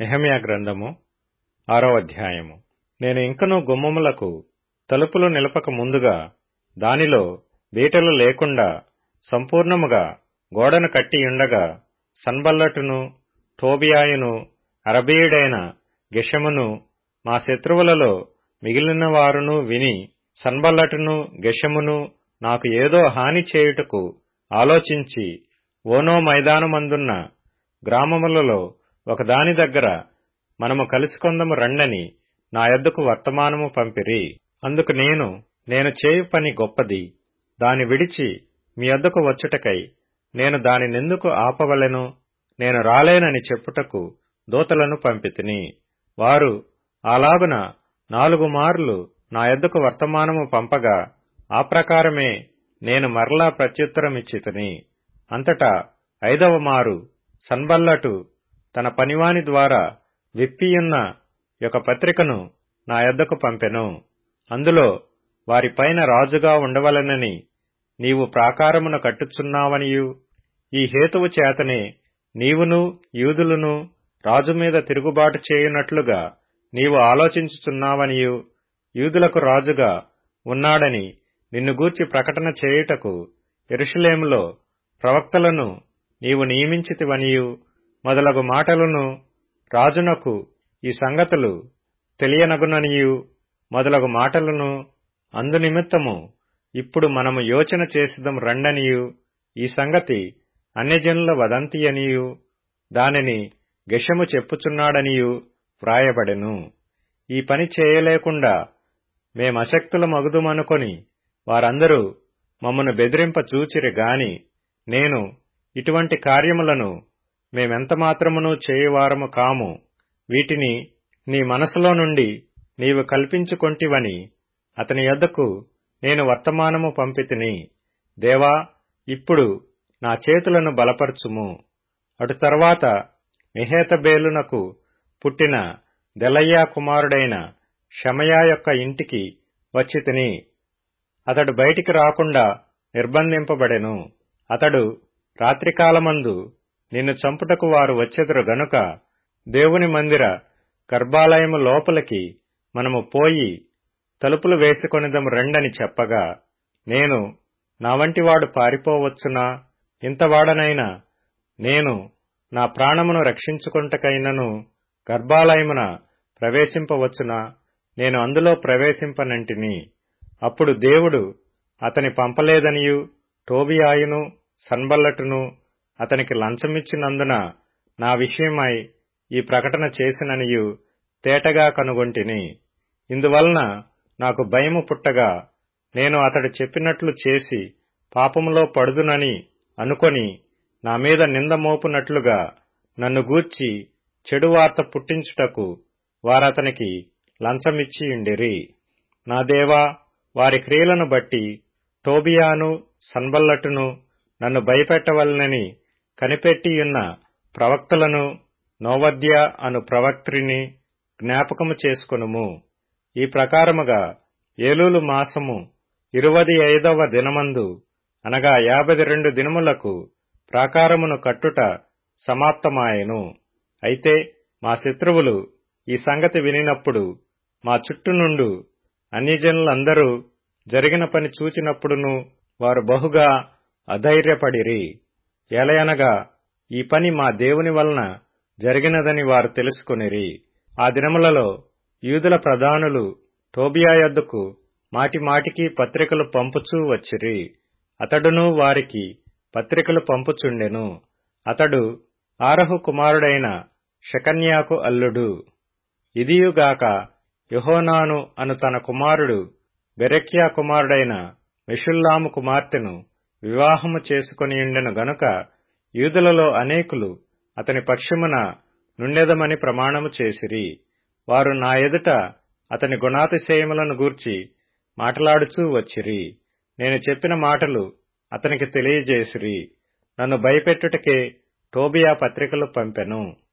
నెహమ్యా గ్రంథము ఆరో అధ్యాయము నేను ఇంకనూ గుమ్మములకు తలుపులు నిలపక ముందుగా దానిలో బీటలు లేకుండా సంపూర్ణముగా గోడను కట్టియుండగా సన్బల్లటును టోబియాయును అరబీయుడైన గెషమును మా శత్రువులలో మిగిలిన వారును విని సన్బల్లటును గెషమును నాకు ఏదో హాని చేయుటకు ఆలోచించి ఓనో మైదానమందున్న గ్రామములలో ఒకదాని దగ్గర మనము కలుసుకొందము రండని నా యొద్దకు వర్తమానము పంపిరి అందుకు నేను నేను చేయు పని గొప్పది దాని విడిచి మీ యొద్దకు వచ్చుటకై నేను దానినెందుకు ఆపవలెను నేను రాలేనని చెప్పుటకు దూతలను పంపితిని వారు అలాగున నాలుగు మార్లు నా యొద్దకు వర్తమానము పంపగా ఆ ప్రకారమే నేను మరలా ప్రత్యుత్తరమిచ్చితిని అంతటా ఐదవ మారు సన్బల్లటు తన పనివాని ద్వారా విప్పియున్న యొక్క పత్రికను నా యొద్దకు పంపెను అందులో వారి పైన రాజుగా ఉండవలెనని నీవు ప్రాకారమును కట్టుచున్నావనియు ఈ హేతువు చేతనే నీవును యూదులను రాజు మీద తిరుగుబాటు చేయునట్లుగా నీవు ఆలోచించుచున్నావనియు యూదులకు రాజుగా ఉన్నాడని నిన్ను గూర్చి ప్రకటన చేయుటకు ఎరుషులేములో ప్రవక్తలను నీవు నియమించితివనియు మొదలగు మాటలను రాజునకు ఈ సంగతులు తెలియనగుననియు మొదలగు మాటలను అందునిమిత్తము ఇప్పుడు మనము యోచన చేసిదం రండనియు ఈ సంగతి అన్యజనుల వదంతియనియు దానిని గెషము చెప్పుచున్నాడనియు వ్రాయబడెను ఈ పని చేయలేకుండా మేమశక్తులమగుదుమనుకొని వారందరూ మమ్మను బెదిరింప చూచిరి గాని నేను ఇటువంటి కార్యములను మేమెంతమాత్రమును చేయువారము కాము వీటిని నీ మనసులో నుండి నీవు కల్పించుకొంటివని అతని యొద్దకు నేను వర్తమానము పంపితిని దేవా ఇప్పుడు నా చేతులను బలపరచుము అటు తర్వాత మెహేతబేలునకు పుట్టిన దెలయ్యా కుమారుడైన షమయా యొక్క ఇంటికి వచ్చితిని అతడు బయటికి రాకుండా నిర్బంధింపబడెను అతడు రాత్రికాలమందు నిన్ను చంపుటకు వారు వచ్చెదరు గనుక దేవుని మందిర గర్భాలయము లోపలికి మనము పోయి తలుపులు వేసుకొనిదము రండని చెప్పగా నేను నా వంటివాడు పారిపోవచ్చునా ఇంతవాడనైనా నేను నా ప్రాణమును రక్షించుకుంటకైనను గర్భాలయమున ప్రవేశింపవచ్చునా నేను అందులో ప్రవేశింపనంటిని అప్పుడు దేవుడు అతని పంపలేదనియు టోబియాయును సన్బల్లటును అతనికి లంచమిచ్చినందున నా విషయమై ఈ ప్రకటన చేసిననియు తేటగా కనుగొంటిని ఇందువలన నాకు భయము పుట్టగా నేను అతడు చెప్పినట్లు చేసి పాపములో పడుదునని అనుకొని నా మీద నింద మోపునట్లుగా నన్ను గూర్చి చెడు వార్త పుట్టించుటకు వారతనికి లంచమిచ్చియుండిరి నా దేవా వారి క్రియలను బట్టి టోబియాను సన్బల్లటును నన్ను భయపెట్టవలనని కనిపెట్టియున్న ప్రవక్తలను నోవద్య అను ప్రవక్త్రిని జ్ఞాపకము చేసుకొనుము ఈ ప్రకారముగా ఏలూలు మాసము ఇరువది ఐదవ దినమందు అనగా యాభై రెండు దినములకు ప్రాకారమును కట్టుట సమాప్తమాయెను అయితే మా శత్రువులు ఈ సంగతి వినినప్పుడు మా చుట్టూ నుండు అన్యజనులందరూ జరిగిన పని చూచినప్పుడును వారు బహుగా అధైర్యపడిరి ఎలయనగా ఈ పని మా దేవుని వలన జరిగినదని వారు తెలుసుకొనిరి ఆ దినములలో యూదుల ప్రధానులు టోబియా యొద్దకు మాటి మాటికి పత్రికలు పంపుచూ వచ్చిరి అతడును వారికి పత్రికలు పంపుచుండెను అతడు ఆరహు కుమారుడైన షకన్యాకు అల్లుడు ఇదియుగాక యహోనాను అను తన కుమారుడు బెరెక్యా కుమారుడైన మెషుల్లాము కుమార్తెను వివాహము చేసుకొనియుండెను గనుక యూదులలో అనేకులు అతని పక్షమున నుండెదమని ప్రమాణము చేసిరి వారు నా ఎదుట అతని గుణాతిశయములను గూర్చి మాట్లాడుచూ వచ్చిరి నేను చెప్పిన మాటలు అతనికి తెలియజేసిరి నన్ను భయపెట్టుటకే టోబియా పత్రికలు పంపెను